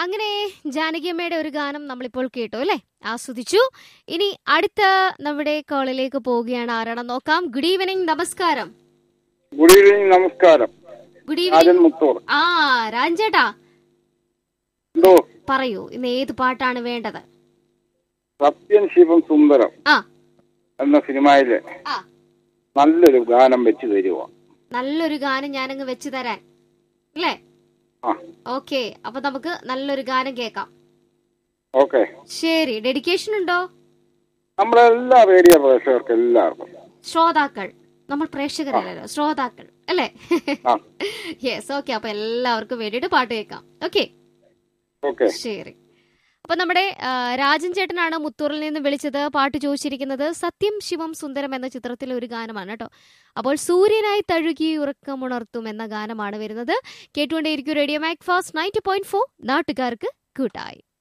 അങ്ങനെ ജാനകിയമ്മയുടെ ഒരു ഗാനം നമ്മളിപ്പോൾ കേട്ടു അല്ലേ ആസ്വദിച്ചു ഇനി അടുത്ത നമ്മുടെ കോളിലേക്ക് പോവുകയാണ് ആരാണെന്ന് നോക്കാം ഗുഡ് ഈവനിങ് നമസ്കാരം ഗുഡ് ഈവനിങ് നമസ്കാരം ഗുഡ് രാജൻ ഈവനിങ് മുത്തൂർ ആ രാജേട്ടാ എന്തോ പറയൂ ഇന്ന് ഏത് പാട്ടാണ് വേണ്ടത് സത്യൻ ശിവം സുന്ദരം ആ എന്ന സിനിമയിലെ ആ നല്ലൊരു ഗാനം വെച്ച് തരുക നല്ലൊരു ഗാനം ഞാനങ്ങ് വെച്ച് തരാൻ അല്ലേ ആ ഓക്കെ അപ്പൊ നമുക്ക് നല്ലൊരു ഗാനം കേൾക്കാം ഓക്കെ ശരി ഡെഡിക്കേഷൻ ഉണ്ടോ നമ്മുടെ എല്ലാ റേഡിയോ പ്രേക്ഷകർക്ക് എല്ലാവർക്കും ശ്രോതാക്കൾ നമ്മൾ പ്രേക്ഷകരല്ലല്ലോ ശ്രോതാക്കൾ അല്ലേ ആ യെസ് ഓക്കെ അപ്പൊ എല്ലാവർക്കും വേണ്ടിയിട്ട് പാട്ട് കേൾക്കാം ഓക്കെ ഓക്കെ ശരി അപ്പൊ നമ്മുടെ ആ, രാജൻ ചേട്ടനാണ് മുത്തൂറിൽ നിന്ന് വിളിച്ചത് പാട്ട് ചോദിച്ചിരിക്കുന്നത് സത്യം ശിവം സുന്ദരം എന്ന ചിത്രത്തിലെ ഒരു ഗാനമാണ് കേട്ടോ അപ്പോൾ സൂര്യനായി തഴുകി ഉറക്കമുണർത്തും എന്ന ഗാനമാണ് വരുന്നത് കേട്ടുകൊണ്ടേയിരിക്കും radio Mac fast ninety point four നാട്ടുകാർക്ക് കൂട്ടായി